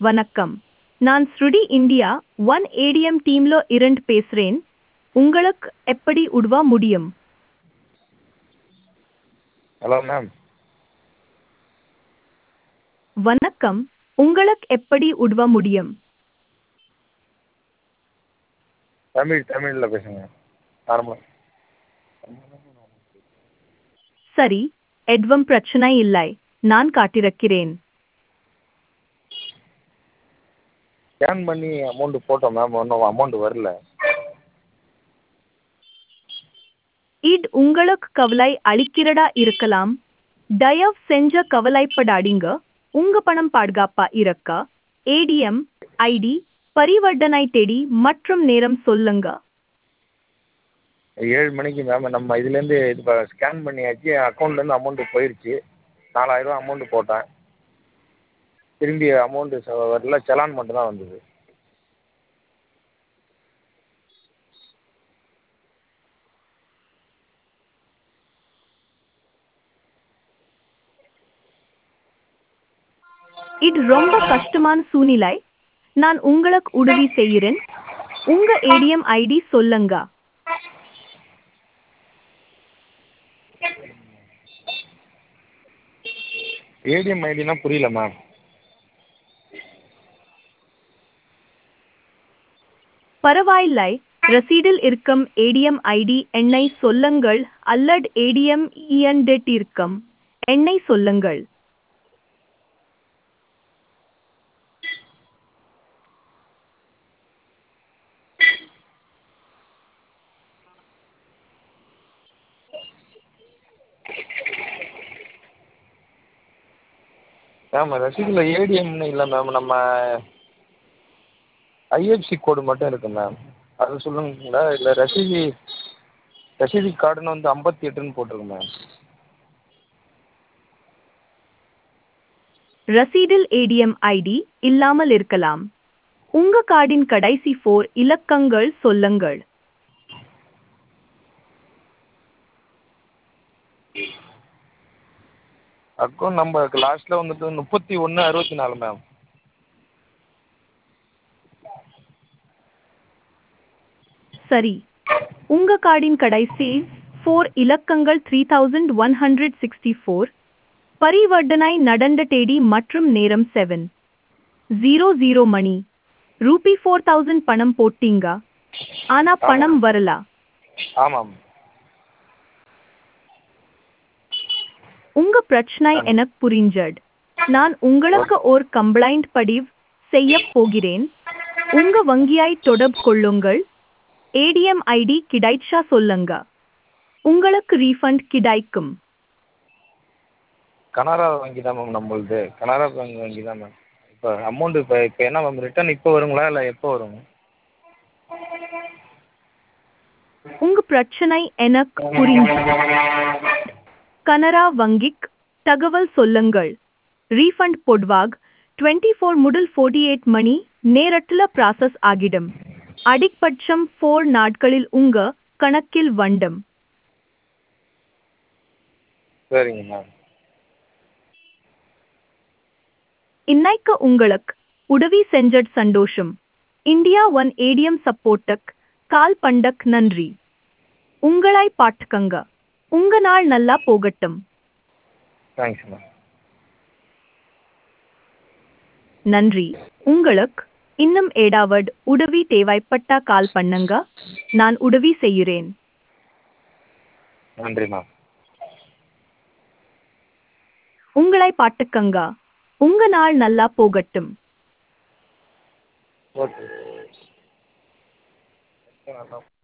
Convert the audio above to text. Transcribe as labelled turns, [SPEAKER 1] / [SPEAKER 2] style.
[SPEAKER 1] வணக்கம் நான் ஸ்ருடி இந்தியா ஒன் ஏடிஎம் டீம்ல இருந்து பேசுறேன் உங்களுக்கு எப்படி உதவ முடியும்
[SPEAKER 2] ஹலோ மேம்
[SPEAKER 1] வணக்கம் உங்களுக்கு எப்படி உதவ முடியும்
[SPEAKER 2] தமிழ் தமிழில் பேசுங்க நார்மலாக
[SPEAKER 1] சரி எதுவும் பிரச்சனை இல்லை நான் காட்டிருக்கிறேன்
[SPEAKER 2] ஸ்கேன் பண்ணி அமௌண்ட்டு போட்டோம் மேம் ஒன்றும் அமௌண்ட் வரல
[SPEAKER 1] இது உங்களுக்கு கவலை அளிக்கிறதா இருக்கலாம் தயவு செஞ்ச கவலைப்படாதீங்க உங்க பணம் பாதுகாப்பா இருக்க ஏடிஎம் ஐடி பரிவர்த்தனை தேதி மற்றும் நேரம் சொல்லுங்க
[SPEAKER 2] ஏழு மணிக்கு மேம் நம்ம இதுலேருந்து இது இப்போ ஸ்கேன் பண்ணியாச்சு அக்கௌண்ட்லேருந்து அமௌண்ட்டு போயிடுச்சு நாலாயிரரூவா அமௌண்ட்டு போட்டேன் திரும்பி அமௌண்ட்டு வரல செலான் மட்டும் தான் வந்தது
[SPEAKER 1] இது ரொம்ப கஷ்டமான சூழ்நிலை நான் உங்களுக்கு உதவி செய்கிறேன் உங்க ஏடிஎம் ஐடி சொல்லுங்க
[SPEAKER 2] ஏடிஎம் ஐடினா புரியல மேம்
[SPEAKER 1] பரவாயில்லை ரசீடில் இருக்கும் ஏடிஎம் ஐடி எண்ணை சொல்லுங்கள் அல்லது ஏடிஎம் இஎன்டெட் இருக்கும் எண்ணை சொல்லுங்கள்
[SPEAKER 2] மேம் ரசீதில் ஏடிஎம்னு இல்லை மேம் நம்ம ஐஎஃப்சி கோடு மட்டும் இருக்கு மேம் அது சொல்லுங்களா இல்லை ரசீது ரசீது கார்டுன்னு வந்து ஐம்பத்தி எட்டுன்னு போட்டிருக்கு மேம்
[SPEAKER 1] ரசீடில் ஏடிஎம் ஐடி இல்லாமல் இருக்கலாம் உங்க கார்டின் கடைசி ஃபோர் இலக்கங்கள் சொல்லுங்கள்
[SPEAKER 2] அக்கௌண்ட் நம்பருக்கு லாஸ்ட்டில் வந்துட்டு முப்பத்தி ஒன்று அறுபத்தி நாலு மேம்
[SPEAKER 1] சரி உங்க கார்டின் கடைசி ஃபோர் இலக்கங்கள் three thousand one hundred sixty four பரிவர்த்தனை நடந்த தேதி மற்றும் நேரம் செவன் ஜீரோ ஜீரோ மணி ரூபி ஃபோர் தௌசண்ட் பணம் போட்டீங்க ஆனா பணம் வரல
[SPEAKER 2] ஆமாம்
[SPEAKER 1] உங்க பிரச்சனை எனக்கு புரிஞ்சது நான் உங்களுக்கு ஒரு கம்ப்ளைண்ட் பதிவு செய்ய போகிறேன் உங்க வங்கியாய் தொடர்பு கொள்ளுங்கள் ஏடிஎம் ஐடி கிடைச்சா சொல்லுங்க உங்களுக்கு ரீஃபண்ட் கிடைக்கும்
[SPEAKER 2] கனரா வங்கி தான் மேம் நம்மளுது கனரா பேங்க் வங்கி தான் மேம் இப்போ அமௌண்ட் இப்போ இப்போ என்ன மேம் ரிட்டர்ன் இப்போ வருங்களா இல்லை எப்போ வரும்
[SPEAKER 1] உங்க பிரச்சனை எனக்கு புரிஞ்சது கனரா வங்கிக் தகவல் சொல்லுங்கள் ரீஃபண்ட் பொதுவாக டுவெண்ட்டி ஃபோர் முதல் ஃபோர்ட்டி எயிட் மணி நேரத்தில் ப்ராசஸ் ஆகிடும் அதிகபட்சம் ஃபோர் நாட்களில் உங்க கணக்கில் வண்டும்
[SPEAKER 2] சரிங்க மேம்
[SPEAKER 1] இன்னைக்கு உங்களுக்கு உதவி செஞ்சது சந்தோஷம் இந்தியா ஒன் ஏடிஎம் சப்போர்ட்டுக்கு கால் பண்டக் நன்றி உங்களை பாட்டுக்கங்க உங்க நாள் நல்லா போகட்டும்
[SPEAKER 2] தேங்க்ஸ் மேம்
[SPEAKER 1] நன்றி உங்களுக்கு இன்னும் ஏடாவது உதவி தேவைப்பட்டா கால் பண்ணுங்க நான் உதவி செய்கிறேன்
[SPEAKER 2] நன்றி மேம்
[SPEAKER 1] உங்களை பாட்டுக்கங்க உங்க நாள் நல்லா போகட்டும்
[SPEAKER 2] ஓகே